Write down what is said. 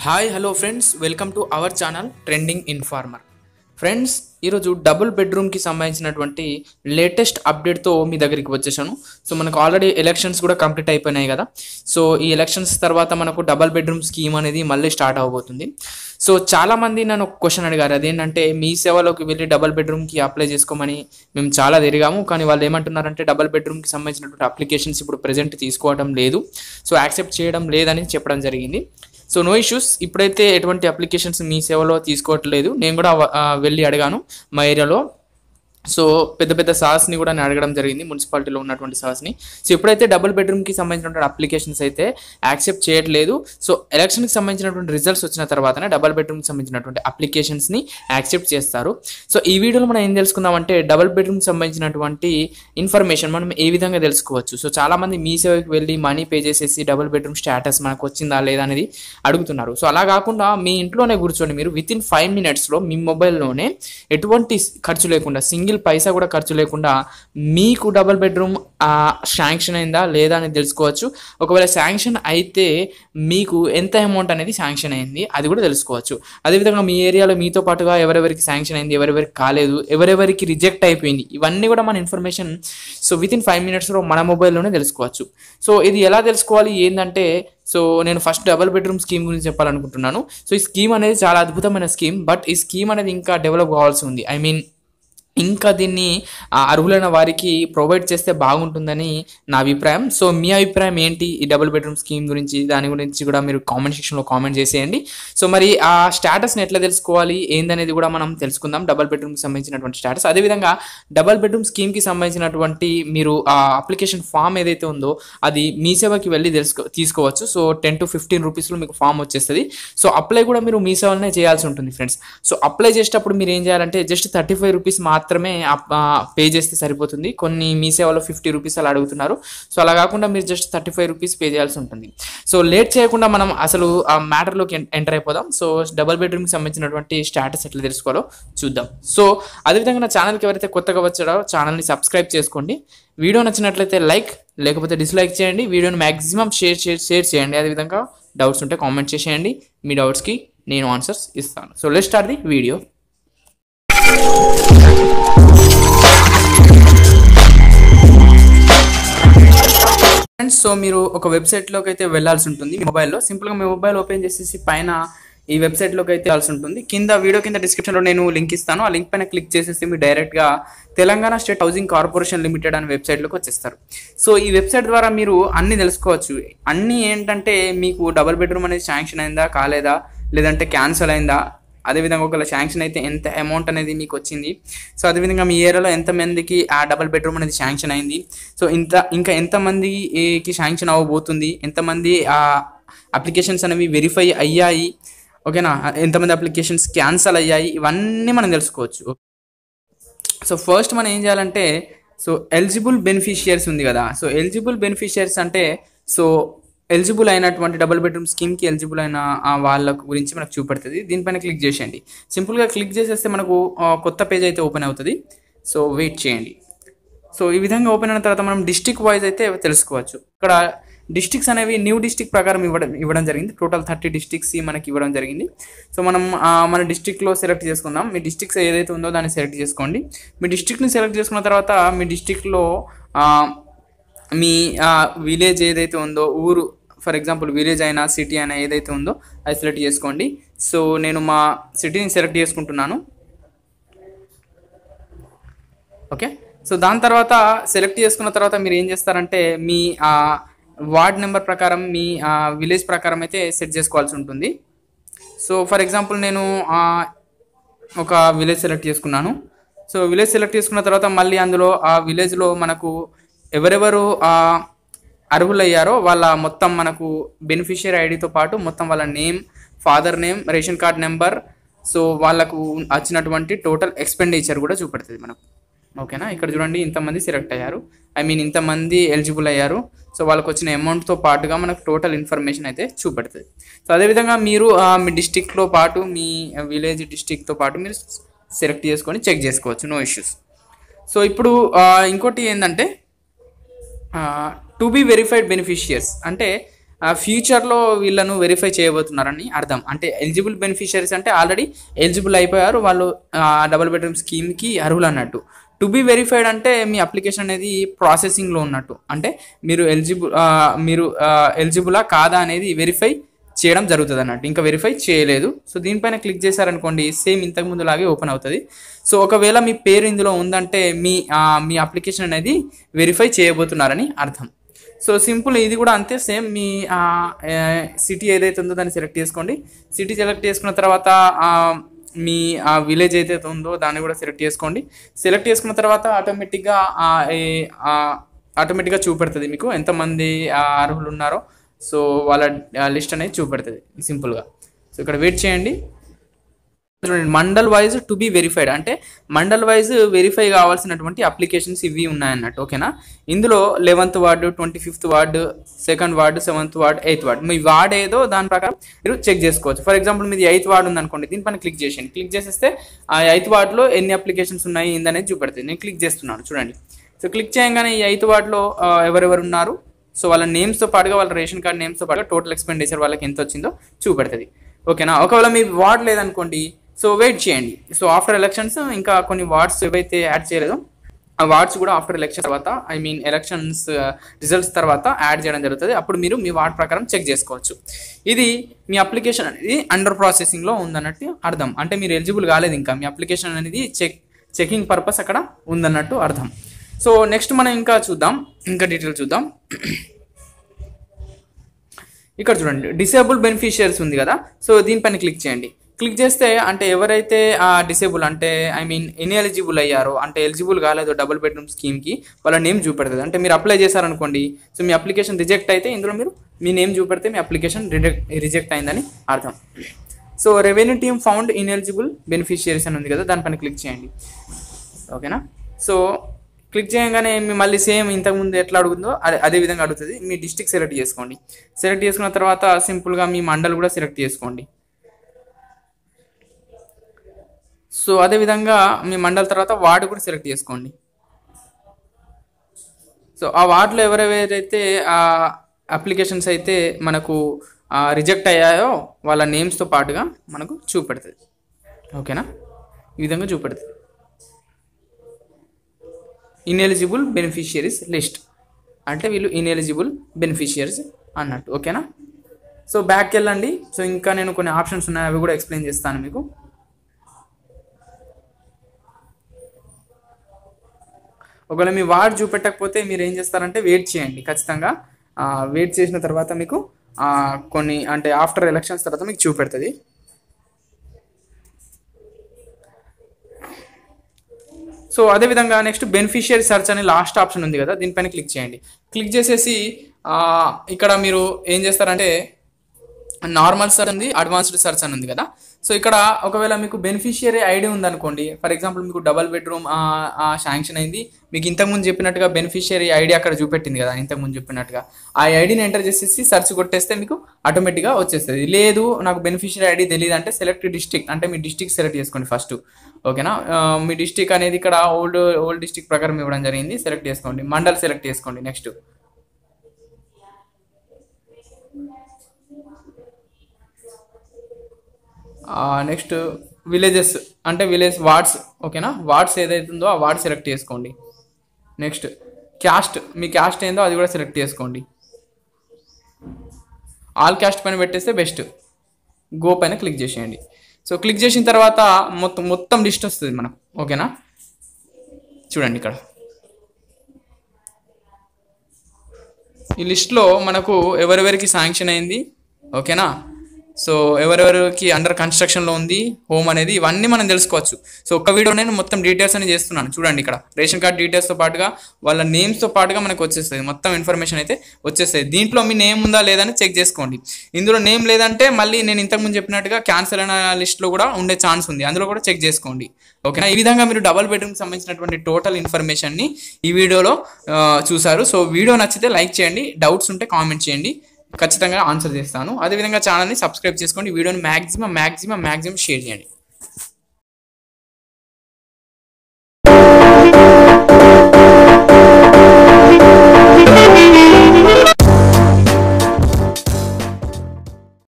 hi hello friends welcome to our channel trending informer friends ఈరోజు double బెడ్రూమ్కి సంబంధించినటువంటి latest అప్డేట్తో మీ దగ్గరికి వచ్చేసాను సో మనకు ఆల్రెడీ ఎలక్షన్స్ కూడా కంప్లీట్ అయిపోయినాయి కదా సో ఈ ఎలక్షన్స్ తర్వాత మనకు డబుల్ బెడ్రూమ్ స్కీమ్ అనేది మళ్ళీ స్టార్ట్ అవబోతుంది సో చాలామంది నన్ను ఒక క్వశ్చన్ అడిగారు అదేంటంటే మీ సేవలోకి వెళ్ళి డబుల్ బెడ్రూమ్కి అప్లై చేసుకోమని మేము చాలా తిరిగాము కానీ వాళ్ళు ఏమంటున్నారంటే డబుల్ బెడ్రూమ్కి సంబంధించినటువంటి అప్లికేషన్స్ ఇప్పుడు ప్రజెంట్ తీసుకోవడం లేదు సో యాక్సెప్ట్ చేయడం లేదని చెప్పడం జరిగింది సో నో ఇష్యూస్ ఇప్పుడైతే ఎటువంటి అప్లికేషన్స్ మీ సేవలో తీసుకోవట్లేదు నేను కూడా ఆ, వెళ్ళి అడిగాను మా ఏరియాలో సో పెద్ద పెద్ద సార్స్ని కూడా నేను అడగడం జరిగింది మున్సిపాలిటీలో ఉన్నటువంటి సార్స్ని సో ఇప్పుడైతే డబుల్ బెడ్రూమ్కి సంబంధించినటువంటి అప్లికేషన్స్ అయితే యాక్సెప్ట్ చేయట్లేదు సో ఎలక్షన్కి సంబంధించినటువంటి రిజల్ట్స్ వచ్చిన తర్వాతనే డబుల్ బెడ్రూమ్కి సంబంధించినటువంటి అప్లికేషన్స్ని యాక్సెప్ట్ చేస్తారు సో ఈ వీడియోలో మనం ఏం తెలుసుకుందామంటే డబుల్ బెడ్రూమ్కి సంబంధించినటువంటి ఇన్ఫర్మేషన్ మనం ఏ విధంగా తెలుసుకోవచ్చు సో చాలామంది మీ సేవకి వెళ్ళి మనీ పే చేసేసి డబుల్ బెడ్రూమ్ స్టేటస్ మనకు వచ్చిందా లేదా అనేది అడుగుతున్నారు సో అలా కాకుండా మీ ఇంట్లోనే కూర్చొని మీరు విత్ ఇన్ ఫైవ్ మినిట్స్లో మీ మొబైల్లోనే ఎటువంటి ఖర్చు లేకుండా సింగిల్ పైసా కూడా ఖర్చు లేకుండా మీకు డబుల్ బెడ్రూమ్ శాంక్షన్ అయిందా లేదా అనేది తెలుసుకోవచ్చు ఒకవేళ శాంక్షన్ అయితే మీకు ఎంత అమౌంట్ అనేది శాంక్షన్ అయింది అది కూడా తెలుసుకోవచ్చు అదేవిధంగా మీ ఏరియాలో మీతో పాటుగా ఎవరెవరికి శాంక్షన్ అయింది ఎవరెవరికి కాలేదు ఎవరెవరికి రిజెక్ట్ అయిపోయింది ఇవన్నీ కూడా మన information so within five మినిట్స్లో మన మొబైల్లోనే తెలుసుకోవచ్చు సో ఇది ఎలా తెలుసుకోవాలి ఏంటంటే సో నేను ఫస్ట్ డబుల్ బెడ్రూమ్ స్కీమ్ గురించి చెప్పాలనుకుంటున్నాను సో ఈ స్కీమ్ అనేది చాలా అద్భుతమైన స్కీమ్ బట్ ఈ స్కీమ్ అనేది ఇంకా డెవలప్ కావాల్సి ఉంది ఐ మీన్ ఇంకా దీన్ని ఆ, అర్హులైన వారికి ప్రొవైడ్ చేస్తే బాగుంటుందని నా అభిప్రాయం సో మీ అభిప్రాయం ఏంటి ఈ డబుల్ బెడ్రూమ్ స్కీమ్ గురించి దాని గురించి కూడా మీరు కామెంట్ సెక్షన్లో కామెంట్ చేసేయండి సో మరి ఆ స్టేటస్ని ఎట్లా తెలుసుకోవాలి ఏందనేది కూడా మనం తెలుసుకుందాం డబుల్ బెడ్రూమ్కి సంబంధించినటువంటి స్టేటస్ అదేవిధంగా డబుల్ బెడ్రూమ్ స్కీమ్కి సంబంధించినటువంటి మీరు ఆ అప్లికేషన్ ఫామ్ ఏదైతే ఉందో అది మీ సేవకి వెళ్ళి తెలుసుకో తీసుకోవచ్చు సో టెన్ టు ఫిఫ్టీన్ రూపీస్లో మీకు ఫామ్ వచ్చేస్తుంది సో అప్లై కూడా మీరు మీ సేవలనే చేయాల్సి ఉంటుంది ఫ్రెండ్స్ సో అప్లై చేసేటప్పుడు మీరు ఏం చేయాలంటే జస్ట్ థర్టీ ఫైవ్ రూపీస్ మాత్రమే పే చేస్తే సరిపోతుంది కొన్ని మీ సేవలో ఫిఫ్టీ రూపీస్ అలా అడుగుతున్నారు సో అలా కాకుండా మీరు just thirty five rupees pay చేయాల్సి ఉంటుంది సో లేట్ చేయకుండా మనం అసలు ఆ మ్యాటర్లోకి ఎంటర్ అయిపోదాం సో డబల్ బెడ్రూమ్కి సంబంధించినటువంటి స్టాటస్ ఎట్లా తెలుసుకోవాలో చూద్దాం సో అదేవిధంగా నా ఛానల్కి ఎవరైతే కొత్తగా వచ్చారో ఛానల్ని సబ్స్క్రైబ్ చేసుకోండి వీడియో నచ్చినట్లయితే లైక్ లేకపోతే డిస్లైక్ చేయండి వీడియోని మ్యాక్సిమం షేర్ షేర్ షేర్ చేయండి అదేవిధంగా డౌట్స్ ఉంటే కామెంట్ చేసేయండి మీ డౌట్స్కి నేను ఆన్సర్స్ ఇస్తాను so let start the video friends so మీరు ఒక వెబ్సైట్లోకి అయితే వెళ్ళాల్సి ఉంటుంది మీ మొబైల్లో సింపుల్గా మీ మొబైల్ ఓపెన్ చేసేసి పైన ఈ వెబ్సైట్లోకి అయితే వెళ్ళాల్సి ఉంటుంది కింద వీడియో కింద డిస్క్రిప్షన్లో నేను లింక్ ఇస్తాను ఆ లింక్ పైన క్లిక్ చేసేసి మీరు డైరెక్ట్గా Telangana state housing corporation limited అనే వెబ్సైట్లోకి వచ్చేస్తారు సో ఈ వెబ్సైట్ ద్వారా మీరు అన్ని తెలుసుకోవచ్చు అన్నీ ఏంటంటే మీకు డబుల్ బెడ్రూమ్ అనేది శాంక్షన్ అయిందా కాలేదా లేదంటే క్యాన్సిల్ అయిందా అదేవిధంగా ఒకవేళ శాంక్షన్ అయితే ఎంత అమౌంట్ అనేది మీకు వచ్చింది సో అదేవిధంగా మీ ఏరియాలో ఎంతమందికి ఆ డబల్ బెడ్రూమ్ అనేది శాంక్షన్ అయింది సో ఇంత ఇంకా ఎంతమందికి శాంక్షన్ అవ్వబోతుంది ఎంతమంది ఆ అప్లికేషన్స్ అనేవి వెరిఫై అయ్యాయి ఓకేనా ఎంతమంది అప్లికేషన్స్ క్యాన్సల్ అయ్యాయి ఇవన్నీ మనం తెలుసుకోవచ్చు సో ఫస్ట్ మనం ఏం చేయాలంటే సో ఎలిజిబుల్ బెనిఫిషియర్స్ ఉంది కదా సో ఎలిజిబుల్ బెనిఫిషియర్స్ అంటే సో ఎలిజిబుల్ అయినటువంటి డబుల్ బెడ్రూమ్ స్కీమ్కి ఎలిజిబుల్ అయిన ఆ వాళ్ళ గురించి మనకు చూపెడుతుంది దీనిపైన క్లిక్ చేసేయండి సింపుల్గా క్లిక్ చేసేస్తే మనకు ఆ, కొత్త పేజ్ అయితే ఓపెన్ అవుతుంది సో వెయిట్ చేయండి సో ఈ విధంగా ఓపెన్ అయిన తర్వాత మనం డిస్టిక్ వైజ్ అయితే తెలుసుకోవచ్చు ఇక్కడ డిస్టిక్స్ అనేవి న్యూ డిస్టిక్ ప్రకారం ఇవ్వడం ఇవ్వడం జరిగింది టోటల్ థర్టీ డిస్టిక్స్ మనకి ఇవ్వడం జరిగింది సో మనం ఆ, మన డిస్టిక్లో సెలెక్ట్ చేసుకుందాం మీ డిస్టిక్స్ ఏదైతే ఉందో దాన్ని సెలెక్ట్ చేసుకోండి మీ డిస్టిక్ని సెలెక్ట్ చేసుకున్న తర్వాత మీ డిస్టిక్లో మీ విలేజ్ ఏదైతే ఉందో ఊరు ఫర్ ఎగ్జాంపుల్ విలేజ్ అయినా సిటీ అయినా ఏదైతే ఉందో అది సెలెక్ట్ చేసుకోండి సో నేను మా సిటీని సెలెక్ట్ చేసుకుంటున్నాను ఓకే సో దాని తర్వాత సెలెక్ట్ చేసుకున్న తర్వాత మీరు ఏం చేస్తారంటే మీ ఆ, వార్డ్ నెంబర్ ప్రకారం మీ ఆ, విలేజ్ ప్రకారం అయితే సెట్ చేసుకోవాల్సి ఉంటుంది సో ఫర్ ఎగ్జాంపుల్ నేను ఆ, ఒక విలేజ్ సెలెక్ట్ చేసుకున్నాను సో విలేజ్ సెలెక్ట్ చేసుకున్న తర్వాత మళ్ళీ అందులో ఆ విలేజ్లో మనకు ఎవరెవరు ఆ, అర్హులయ్యారో వాళ్ళ మొత్తం మనకు బెనిఫిషియరీ ఐడితో పాటు మొత్తం వాళ్ళ name father name ration card number so వాళ్ళకు వచ్చినటువంటి టోటల్ ఎక్స్పెండిచర్ కూడా చూపెడుతుంది మనకు ఓకేనా ఇక్కడ చూడండి ఇంతమంది సెలెక్ట్ అయ్యారు ఐ మీన్ ఇంతమంది ఎలిజిబుల్ అయ్యారు సో వాళ్ళకి వచ్చిన అమౌంట్తో పాటుగా మనకు టోటల్ ఇన్ఫర్మేషన్ అయితే చూపెడుతుంది సో అదేవిధంగా మీరు ఆ, మీ డిస్టిక్లో పాటు మీ విలేజ్ డిస్టిక్తో పాటు మీరు సెలెక్ట్ చేసుకొని చెక్ చేసుకోవచ్చు నో ఇష్యూస్ సో ఇప్పుడు ఆ, ఇంకోటి ఏంటంటే టు బి వెరిఫైడ్ బెనిఫిషియర్స్ అంటే ఫ్యూచర్లో వీళ్ళను వెరిఫై చేయబోతున్నారని అర్థం అంటే ఎలిజిబుల్ బెనిఫిషరీస్ అంటే ఆల్రెడీ ఎలిజిబుల్ అయిపోయారు వాళ్ళు డబుల్ బెడ్రూమ్ స్కీమ్కి అర్హులు అన్నట్టు టు బి వెరిఫైడ్ అంటే మీ అప్లికేషన్ అనేది ప్రాసెసింగ్లో ఉన్నట్టు అంటే మీరు ఎలిజిబుల్ మీరు ఎలిజిబులా కాదా అనేది వెరిఫై చేయడం జరుగుతుంది అన్నట్టు ఇంకా వెరిఫై చేయలేదు సో దీనిపైన క్లిక్ చేశారనుకోండి సేమ్ ఇంతకు ముందు లాగే ఓపెన్ అవుతుంది సో ఒకవేళ మీ పేరు ఇందులో ఉందంటే మీ ఆ, మీ అప్లికేషన్ అనేది వెరిఫై చేయబోతున్నారని అర్థం సో సింపుల్ ఇది కూడా అంతే సేమ్ మీ సిటీ ఏదైతే ఉందో దాన్ని సెలెక్ట్ చేసుకోండి సిటీ సెలెక్ట్ చేసుకున్న తర్వాత ఆ, మీ ఆ విలేజ్ ఏదైతే ఉందో దాన్ని కూడా సెలెక్ట్ చేసుకోండి సెలెక్ట్ చేసుకున్న తర్వాత ఆటోమేటిక్గా ఆటోమేటిక్గా చూపెడుతుంది మీకు ఎంతమంది ఆ, అర్హులు ఉన్నారో సో వాళ్ళ లిస్ట్ అనేది చూపెడుతుంది సింపుల్గా సో ఇక్కడ వెయిట్ చేయండి చూడండి mandal wise to be verified అంటే మండల్ వైజ్ వెరిఫై కావాల్సినటువంటి అప్లికేషన్స్ ఇవి ఉన్నాయన్నట్టు ఓకేనా ఇందులో eleventh ward twenty fifth ward second ward seventh ward eighth ward మీ వార్డ్ ఏదో దాని ప్రకారం మీరు చెక్ చేసుకోవచ్చు ఫర్ ఎగ్జాంపుల్ మీది ఎయిత్ వార్డు ఉందనుకోండి దీనిపైన క్లిక్ చేసేయండి క్లిక్ చేసేస్తే ఆ ఎయిత్ వార్డులో ఎన్ని అప్లికేషన్స్ ఉన్నాయి ఏందనేది చూపెడుతుంది నేను క్లిక్ చేస్తున్నాను చూడండి సో క్లిక్ చేయగానే ఈ ఎయిత్ వార్డులో ఆ, ఎవరెవరు ఉన్నారు సో వాళ్ళ నేమ్స్తో పాటుగా వాళ్ళ రేషన్ కార్డ్ నేమ్స్తో పాటుగా టోటల్ ఎక్స్పెండిచర్ వాళ్ళకి ఎంత వచ్చిందో చూపెడుతుంది ఓకేనా ఒకవేళ మీ వార్డ్ లేదనుకోండి సో వెయిట్ చేయండి సో ఆఫ్టర్ ఎలక్షన్స్ ఇంకా కొన్ని వార్డ్స్ ఏవైతే యాడ్ చేయలేదో ఆ వార్డ్స్ కూడా ఆఫ్టర్ ఎలక్షన్ తర్వాత ఐ మీన్ ఎలక్షన్స్ రిజల్ట్స్ తర్వాత యాడ్ చేయడం జరుగుతుంది అప్పుడు మీరు మీ వార్డ్ ప్రకారం చెక్ చేసుకోవచ్చు ఇది మీ అప్లికేషన్ అనేది అండర్ ప్రాసెసింగ్లో ఉందన్నట్టు అర్థం అంటే మీరు ఎలిజిబుల్ కాలేదు ఇంకా మీ అప్లికేషన్ అనేది చెక్ చెకింగ్ పర్పస్ అక్కడ ఉందన్నట్టు అర్థం సో నెక్స్ట్ మనం ఇంకా చూద్దాం ఇంకా డీటెయిల్ చూద్దాం ఇక్కడ చూడండి డిసేబుల్ బెనిఫిషియర్స్ ఉంది కదా సో దీనిపైన క్లిక్ చేయండి క్లిక్ చేస్తే అంటే ఎవరైతే ఆ డిసేబుల్ అంటే ఐ మీన్ ఎలిజిబుల్ అయ్యారో అంటే ఎలిజిబుల్ కాలేదు డబుల్ బెడ్రూమ్ స్కీమ్కి వాళ్ళ నేమ్ చూపెడుతుంది అంటే మీరు అప్లై చేశారనుకోండి సో మీ అప్లికేషన్ రిజెక్ట్ అయితే ఇందులో మీరు మీ నేమ్ చూపెడితే మీ అప్లికేషన్ రిజెక్ట్ రిజెక్ట్ అయిందని అర్థం so revenue team found ineligible beneficiaries అని ఉంది కదా దానిపైన క్లిక్ చేయండి ఓకేనా సో క్లిక్ చేయగానే మీ మళ్ళీ సేమ్ ఇంతకుముందు ఎట్లా అడుగుతుందో అదే అదే విధంగా అడుగుతుంది మీ డిస్టిక్ సెలెక్ట్ చేసుకోండి సెలెక్ట్ చేసుకున్న తర్వాత సింపుల్గా మీ మండల్ కూడా సెలెక్ట్ చేసుకోండి సో అదే విధంగా మీ మండల్ తర్వాత వార్డు కూడా సెలెక్ట్ చేసుకోండి సో ఆ వార్డులో ఎవరెవరైతే ఆ అప్లికేషన్స్ అయితే మనకు రిజెక్ట్ అయ్యాయో వాళ్ళ నేమ్స్తో పాటుగా మనకు చూపెడుతుంది ఓకేనా ఈ విధంగా చూపెడుతుంది ఇన్ఎలిజిబుల్ బెనిఫిషియరీస్ లిస్ట్ అంటే వీళ్ళు ఇన్ఎలిజిబుల్ బెనిఫిషియరీస్ అన్నట్టు ఓకేనా సో బ్యాక్ వెళ్ళండి సో ఇంకా నేను కొన్ని ఆప్షన్స్ ఉన్నాయి అవి కూడా ఎక్స్ప్లెయిన్ చేస్తాను మీకు ఒకవేళ మీ వార్డ్ చూపెట్టకపోతే మీరు ఏం చేస్తారంటే వెయిట్ చేయండి ఖచ్చితంగా వెయిట్ చేసిన తర్వాత మీకు ఆ, కొన్ని అంటే ఆఫ్టర్ ఎలక్షన్స్ తర్వాత మీకు చూపెడుతుంది సో అదేవిధంగా నెక్స్ట్ బెనిఫిషియరీ సెర్చ్ అనే లాస్ట్ ఆప్షన్ ఉంది కదా దీనిపైన క్లిక్ చేయండి క్లిక్ చేసేసి ఆ, ఇక్కడ మీరు ఏం చేస్తారంటే నార్మల్ సర్చ్ ఉంది అడ్వాన్స్డ్ సర్చ్ అని ఉంది కదా సో ఇక్కడ ఒకవేళ మీకు బెనిఫిషియరీ ఐడి ఉందనుకోండి ఫర్ ఎగ్జాంపుల్ మీకు డబల్ బెడ్రూమ్ శాంక్షన్ అయింది మీకు ఇంతకుముందు చెప్పినట్టుగా బెనిఫిషియరీ ఐడి అక్కడ చూపెట్టింది కదా ఇంతకుముందు చెప్పినట్టుగా ఆ ఐడిని ఎంటర్ చేసేసి సర్చ్ కొట్టేస్తే మీకు ఆటోమేటిక్గా వచ్చేస్తుంది లేదు నాకు బెనిఫిషియరీ ఐడి తెలియదు అంటే సెలెక్ట్ డిస్టిక్ అంటే మీ డిస్టిక్ సెలెక్ట్ చేసుకోండి ఫస్ట్ ఓకేనా ఆ, మీ డిస్టిక్ అనేది ఇక్కడ ఓల్డ్ ఓల్డ్ డిస్టిక్ ప్రకారం ఇవ్వడం జరిగింది సెలెక్ట్ చేసుకోండి మండల్ సెలెక్ట్ చేసుకోండి నెక్స్ట్ నెక్స్ట్ విలేజెస్ అంటే విలేజ్ వార్డ్స్ ఓకేనా వార్డ్స్ ఏదైతే ఉందో ఆ వార్డ్ సెలెక్ట్ చేసుకోండి నెక్స్ట్ క్యాస్ట్ మీ క్యాస్ట్ ఏందో అది కూడా సెలెక్ట్ చేసుకోండి ఆల్ క్యాస్ట్ పైన పెట్టేస్తే బెస్ట్ గో పైన క్లిక్ చేసేయండి సో క్లిక్ చేసిన తర్వాత మొత్తం మొత్తం లిస్ట్ వస్తుంది మనకు ఓకేనా చూడండి ఇక్కడ ఈ లిస్ట్లో మనకు ఎవరెవరికి శాంక్షన్ అయింది ఓకేనా సో ఎవరెవరికి అండర్ కన్స్ట్రక్షన్లో ఉంది హోమ్ అనేది ఇవన్నీ మనం తెలుసుకోవచ్చు సో ఒక్క వీడియో నేను మొత్తం డీటెయిల్స్ అని చేస్తున్నాను చూడండి ఇక్కడ రేషన్ కార్డ్ డీటెయిల్స్తో పాటుగా వాళ్ళ నేమ్స్తో పాటుగా మనకు వచ్చేస్తుంది మొత్తం ఇన్ఫర్మేషన్ అయితే వచ్చేస్తుంది దీంట్లో మీ నేమ్ ఉందా లేదని చెక్ చేసుకోండి ఇందులో నేమ్ లేదంటే మళ్ళీ నేను ఇంతకుముందు చెప్పినట్టుగా క్యాన్సల్ అయిన లిస్ట్లో కూడా ఉండే ఛాన్స్ ఉంది అందులో కూడా చెక్ చేసుకోండి ఓకేనా ఈ విధంగా మీరు డబల్ బెడ్రూమ్కి సంబంధించినటువంటి టోటల్ ఇన్ఫర్మేషన్ని ఈ వీడియోలో ఆ, చూసారు సో వీడియో నచ్చితే లైక్ చేయండి డౌట్స్ ఉంటే కామెంట్ చేయండి ఖచ్చితంగా ఆన్సర్ చేస్తాను అదేవిధంగా ఛానల్ని సబ్స్క్రైబ్ చేసుకోండి వీడియోని మ్యాక్సిమం మ్యాక్సిమం మ్యాక్సిమం షేర్ చేయండి